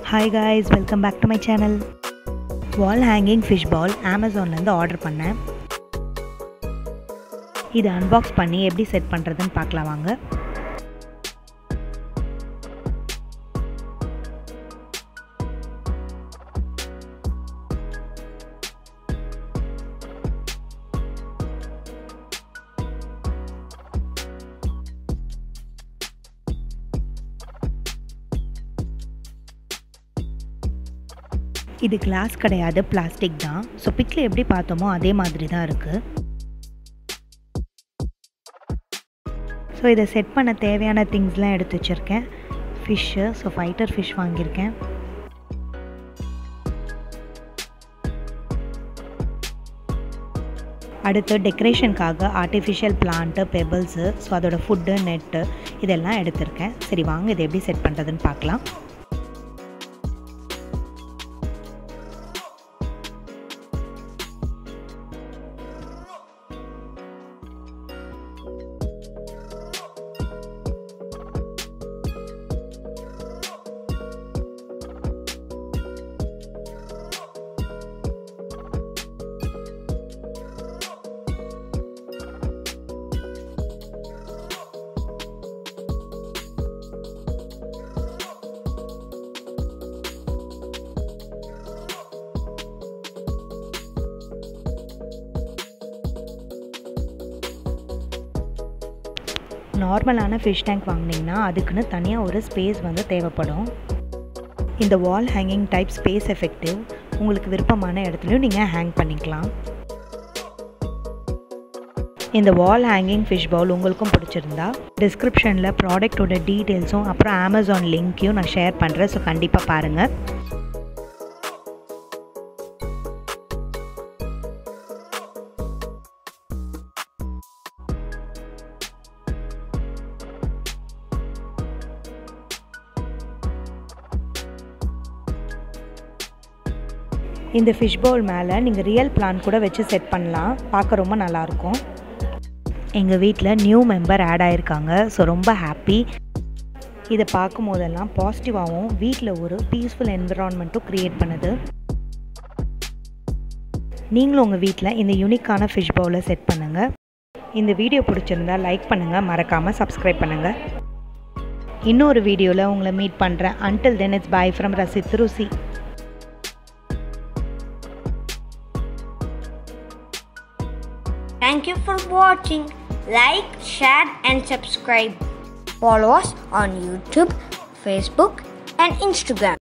Hi guys welcome back to my channel wall hanging fish bowl அமேசான்லேருந்து order பண்ணேன் இதை unbox பண்ணி எப்படி செட் பண்ணுறதுன்னு பார்க்கலாம் வாங்க இது கிளாஸ் கிடையாது பிளாஸ்டிக் தான் ஸோ பிக்கில் எப்படி பார்த்தோமோ அதே மாதிரி தான் இருக்குது ஸோ இதை செட் பண்ண தேவையான திங்ஸ்லாம் எடுத்து வச்சுருக்கேன் ஃபிஷ்ஷு ஸோ ஃபைட்டர் ஃபிஷ் வாங்கியிருக்கேன் அடுத்து டெக்கரேஷனுக்காக ஆர்டிஃபிஷியல் பிளான்ட்டு பெபிள்ஸு ஸோ அதோட ஃபுட்டு நெட்டு இதெல்லாம் எடுத்திருக்கேன் சரி வாங்க இதை எப்படி செட் பண்ணுறதுன்னு பார்க்கலாம் நார்மலான ஃபிஷ் டேங்க் வாங்கினீங்கன்னா அதுக்குன்னு தனியாக ஒரு ஸ்பேஸ் வந்து தேவைப்படும் இந்த wall hanging type space effective உங்களுக்கு விருப்பமான இடத்துலையும் நீங்கள் ஹேங் பண்ணிக்கலாம் இந்த வால் ஹேங்கிங் ஃபிஷ் பவுல் உங்களுக்கும் பிடிச்சிருந்தா டிஸ்கிரிப்ஷனில் ப்ராடக்டோட டீட்டெயில்ஸும் அப்புறம் அமேசான் லிங்க்கையும் நான் ஷேர் பண்ணுறேன் ஸோ கண்டிப்பாக பாருங்கள் இந்த ஃபிஷ் பவுல் மேலே நீங்கள் ரியல் பிளான் கூட வச்சு செட் பண்ணலாம் பார்க்க ரொம்ப நல்லாயிருக்கும் எங்கள் வீட்டில் நியூ மெம்பர் ஆட் ஆகிருக்காங்க ஸோ ரொம்ப ஹாப்பி இதை பார்க்கும் போதெல்லாம் பாசிட்டிவாகவும் வீட்டில் ஒரு பீஸ்ஃபுல் என்விரான்மெண்ட்டும் க்ரியேட் பண்ணுது நீங்களும் உங்கள் வீட்டில் இந்த யூனிக்கான ஃபிஷ் பவுலை செட் பண்ணுங்கள் இந்த வீடியோ பிடிச்சிருந்தா லைக் பண்ணுங்கள் மறக்காமல் சப்ஸ்கிரைப் பண்ணுங்கள் இன்னொரு வீடியோவில் உங்களை மீட் பண்ணுறேன் until then it's bye from Rasith Rusi Thank you for watching. Like, share, and subscribe. Follow us on YouTube, Facebook, and Instagram.